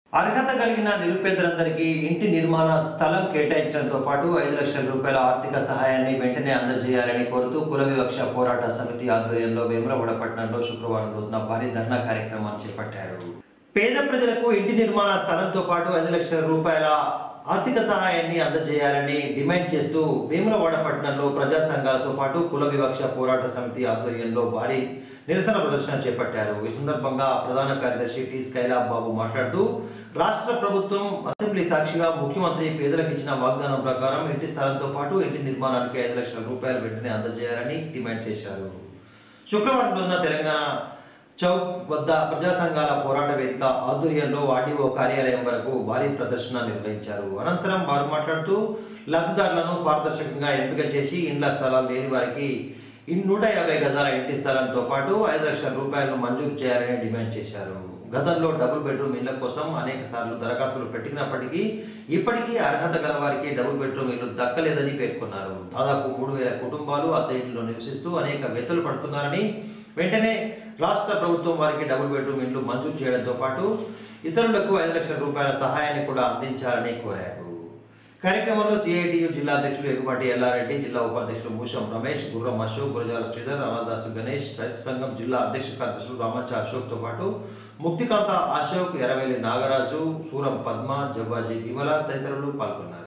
అర్హత కలిగిన నిరుపేదలందరికీ ఇంటి నిర్మాణ స్థలం కేటాయించడంతో పాటు ఐదు లక్షల రూపాయల ఆర్థిక సహాయాన్ని వెంటనే అందజేయాలని కోరుతూ కుల వివక్ష పోరాట సమితి ఆధ్వర్యంలో వేములవాడ పట్టణంలో శుక్రవారం రోజున భారీ ధర్నా కార్యక్రమాన్ని చేపట్టారు పేద ప్రజలకు ఇంటి నిర్మాణ స్థలంతో పాటు ఐదు లక్షల రూపాయల ఆర్థిక సహాయాన్ని అందజేయాలని డిమాండ్ చేస్తూ వేములవాడ పట్టణంలో ప్రజా సంఘాలతో పాటు కుల వివక్ష పోరాట సమితి ఆధ్వర్యంలో భారీ నిరసన ప్రదర్శన చేపట్టారు ఈ సందర్భంగా ప్రధాన కార్యదర్శి టి స్కైలాబ్ బాబు మాట్లాడుతూ రాష్ట్ర ప్రభుత్వం అసెంబ్లీ సాక్షిగా ముఖ్యమంత్రి పేదలకు ఇచ్చిన వాగ్దానం ప్రకారం ఇంటి స్థలంతో పాటు ఇంటి నిర్మాణానికి ఐదు లక్షల రూపాయలు వెంటనే అందజేయాలని డిమాండ్ చేశారు శుక్రవారం రోజున తెలంగాణ చౌక్ వద్ద ప్రజా సంఘాల పోరాట వేదిక ఆధ్వర్యంలో ఆర్డీఓ కార్యాలయం వరకు భారీ ప్రదర్శన నిర్వహించారు అనంతరం వారు మాట్లాడుతూ లబ్ధిదారులను పారదర్శకంగా ఎంపిక చేసి ఇండ్ల స్థలాలు లేని వారికి ఇన్ నూట యాభై గజాల ఇంటి స్థలంతో పాటు ఐదు లక్షల రూపాయలను మంజూరు చేయాలని డిమాండ్ చేశారు గతంలో డబుల్ బెడ్రూమ్ ఇళ్ల కోసం అనేక సార్లు దరఖాస్తులు పెట్టినప్పటికీ ఇప్పటికీ అర్హత గల వారికి డబుల్ బెడ్రూమ్ ఇల్లు దక్కలేదని పేర్కొన్నారు దాదాపు మూడు వేల కుటుంబాలు అద్దె ఇంట్లో నివసిస్తూ అనేక వ్యతలు పడుతున్నారని వెంటనే రాష్ట్ర ప్రభుత్వం వారికి డబుల్ బెడ్రూమ్ ఇండ్లు మంజూరు చేయడంతో పాటు ఇతరులకు ఐదు లక్షల రూపాయల సహాయాన్ని కూడా అందించాలని కోరారు కార్యక్రమంలో సిఐటియు జిల్లా అధ్యక్షులు ఎగుపాటి ఎల్లారెడ్డి జిల్లా ఉపాధ్యక్షులు మూషం రమేష్ గుర్రం అశోక్ గురజాల శ్రీధర్ రామదాస్ గణేష్ రైతు సంఘం జిల్లా అధ్యక్ష కార్యదర్శులు రామచ్చ అశోక్ తో పాటు ముక్తికాంత అశోక్ ఎరవేలి నాగరాజు సూరం పద్మ జవ్వాజీ విమల తదితరులు పాల్గొన్నారు